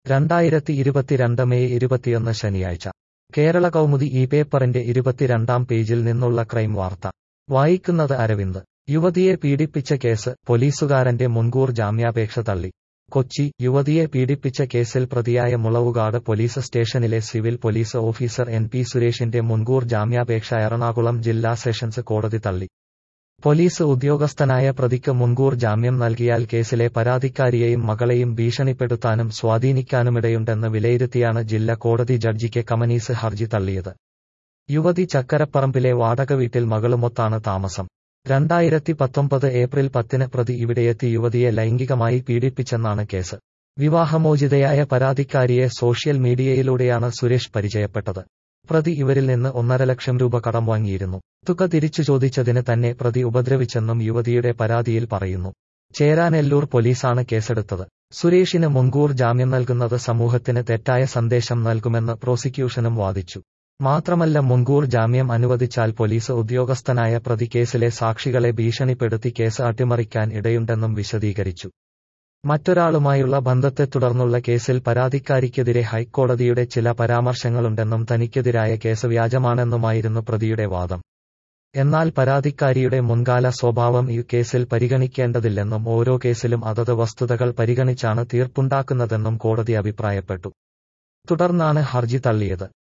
രണ്ടായിരത്തി ഇരുപത്തിരണ്ട് മെയ് ഇരുപത്തിയൊന്ന് ശനിയാഴ്ച കേരള കൗമുദി ഈ പേപ്പറിന്റെ ഇരുപത്തിരണ്ടാം പേജിൽ നിന്നുള്ള ക്രൈം വാർത്ത വായിക്കുന്നത് അരവിന്ദ് യുവതിയെ പീഡിപ്പിച്ച കേസ് പോലീസുകാരന്റെ മുൻകൂർ ജാമ്യാപേക്ഷ തള്ളി കൊച്ചി യുവതിയെ പീഡിപ്പിച്ച കേസിൽ പ്രതിയായ മുളവുകാട് പോലീസ് സ്റ്റേഷനിലെ civil police officer N P സുരേഷിന്റെ മുൻകൂർ ജാമ്യാപേക്ഷ എറണാകുളം ജില്ലാ സെഷൻസ് കോടതി തള്ളി പോലീസ് ഉദ്യോഗസ്ഥനായ പ്രതിക്ക് മുൻകൂർ ജാമ്യം നൽകിയാൽ കേസിലെ പരാതിക്കാരിയെയും മകളെയും ഭീഷണിപ്പെടുത്താനും സ്വാധീനിക്കാനുമിടയുണ്ടെന്ന് വിലയിരുത്തിയാണ് ജില്ലാ കോടതി ജഡ്ജിക്ക് കമനീസ് ഹർജി തള്ളിയത് യുവതി ചക്കരപ്പറമ്പിലെ വാടക വീട്ടിൽ മകളുമൊത്താണ് താമസം രണ്ടായിരത്തി പത്തൊമ്പത് ഏപ്രിൽ പത്തിന് പ്രതി ഇവിടെയെത്തി യുവതിയെ ലൈംഗികമായി പീഡിപ്പിച്ചെന്നാണ് കേസ് വിവാഹമോചിതയായ പരാതിക്കാരിയെ സോഷ്യൽ മീഡിയയിലൂടെയാണ് സുരേഷ് പരിചയപ്പെട്ടത് പ്രതി ഇവരിൽ നിന്ന് ഒന്നര ലക്ഷം രൂപ കടം വാങ്ങിയിരുന്നു തുക തിരിച്ചു ചോദിച്ചതിന് തന്നെ പ്രതി ഉപദ്രവിച്ചെന്നും യുവതിയുടെ പരാതിയിൽ പറയുന്നു ചേരാനെല്ലൂർ പോലീസാണ് കേസെടുത്തത് സുരേഷിന് മുൻകൂർ ജാമ്യം നൽകുന്നത് സമൂഹത്തിന് തെറ്റായ സന്ദേശം നൽകുമെന്ന് പ്രോസിക്യൂഷനും വാദിച്ചു മാത്രമല്ല മുൻകൂർ ജാമ്യം അനുവദിച്ചാൽ പോലീസ് ഉദ്യോഗസ്ഥനായ പ്രതി കേസിലെ സാക്ഷികളെ ഭീഷണിപ്പെടുത്തി കേസ് അട്ടിമറിക്കാൻ ഇടയുണ്ടെന്നും വിശദീകരിച്ചു മറ്റൊരാളുമായുള്ള ബന്ധത്തെ തുടർന്നുള്ള കേസിൽ പരാതിക്കാരിക്കെതിരെ ഹൈക്കോടതിയുടെ ചില പരാമർശങ്ങളുണ്ടെന്നും തനിക്കെതിരായ കേസ് വ്യാജമാണെന്നുമായിരുന്നു പ്രതിയുടെ വാദം എന്നാൽ പരാതിക്കാരിയുടെ മുൻകാല സ്വഭാവം ഈ കേസിൽ പരിഗണിക്കേണ്ടതില്ലെന്നും ഓരോ കേസിലും അതത് വസ്തുതകൾ പരിഗണിച്ചാണ് തീർപ്പുണ്ടാക്കുന്നതെന്നും കോടതി അഭിപ്രായപ്പെട്ടു തുടർന്നാണ് ഹർജി തള്ളിയത്